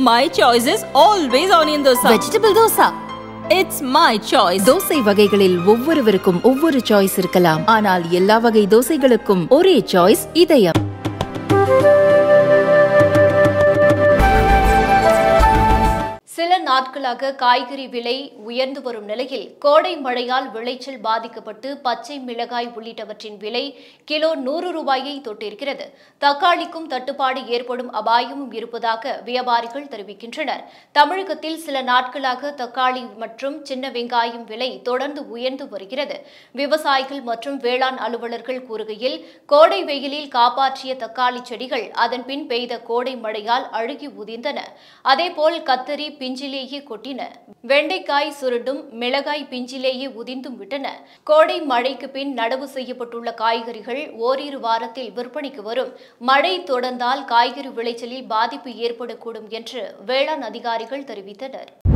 My choice is always onion dosa. Vegetable dosa It's my choice. Dosa வகைகளில் ஒவ்வொருவருக்கும் ஒவ்வொரு choice இருக்கலாம் ஆனால் எல்லா வகை தோசைகளுக்கும் ஒரே சாய்ஸ் இதயம் சில நாட்களாக காய்கறி விலை உயர்ந்து வரும் நிலையில் கோடை மழையால் விளைச்சல் பாதிக்கப்பட்டு பச்சை மிளகாய் உள்ளிட்டவற்றின் விலை கிலோ நூறு ரூபாயை தொட்டிருக்கிறது தக்காளிக்கும் தட்டுப்பாடு ஏற்படும் அபாயமும் இருப்பதாக வியாபாரிகள் தெரிவிக்கின்றனர் தமிழகத்தில் சில நாட்களாக தக்காளி மற்றும் சின்ன வெங்காயம் விலை தொடர்ந்து உயர்ந்து வருகிறது விவசாயிகள் மற்றும் வேளாண் அலுவலர்கள் கூறுகையில் கோடை வெயிலில் காப்பாற்றிய தக்காளி செடிகள் அதன் பின் பெய்த கோடை மழையால் அழுகி உதிர்ந்தன அதேபோல் கத்தரி பிஞ்சிலேயே கொட்டின வெண்டைக்காய் சுருண்டும் மிளகாய் பிஞ்சிலேயே உதிர்ந்தும் விட்டன கோடை மழைக்கு பின் நடவு செய்யப்பட்டுள்ள காய்கறிகள் ஓரிரு வாரத்தில் விற்பனைக்கு வரும் மழை தொடர்ந்தால் காய்கறி விளைச்சலில் பாதிப்பு ஏற்படக்கூடும் என்று வேளாண் அதிகாரிகள் தெரிவித்தனர்